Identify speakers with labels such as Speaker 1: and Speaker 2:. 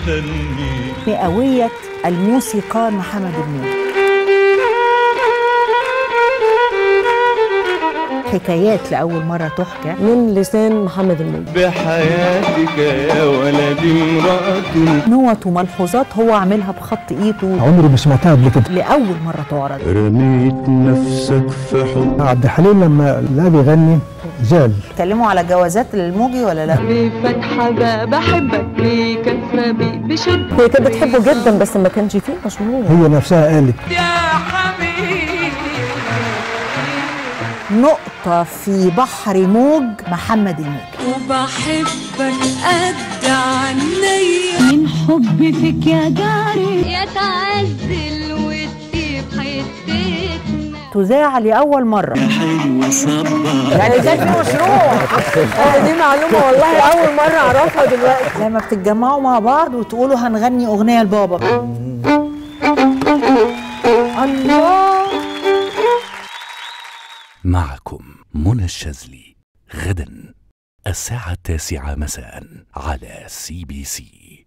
Speaker 1: مستني
Speaker 2: مئوية الموسيقار محمد الموجي حكايات لأول مرة تحكى
Speaker 3: من لسان محمد الموجي
Speaker 1: بحياتك يا ولدي امرأة
Speaker 2: نوت وملحوظات هو عاملها بخط ايده
Speaker 4: عمري ما سمعتها قبل كده
Speaker 2: لأول مرة تعرض
Speaker 1: رميت نفسك في حب
Speaker 4: عبد الحليم لما لا بيغني زعل
Speaker 2: اتكلموا على جوازات الموجي ولا لا؟
Speaker 5: بفتحة بقى بحبك بكثرة بي بشدة
Speaker 3: هي كانت بتحبه جدا بس ما كانش فيه مشهور
Speaker 4: هي نفسها قالت
Speaker 2: نقطة في بحر موج محمد الموجي
Speaker 5: وبحبك قد عينيا من حبي فيك يا جاري
Speaker 6: يا تعزل وتسيب حتتنا
Speaker 2: تذاع لأول مرة
Speaker 1: حلوة صبا
Speaker 3: يعني كان في مشروع آه، دي معلومة والله أول مرة أعرفها دلوقتي
Speaker 2: لما بتتجمعوا مع بعض وتقولوا هنغني أغنية لبابا الله
Speaker 7: معكم منى الشاذلي غدا الساعة التاسعة مساء على سي بي سي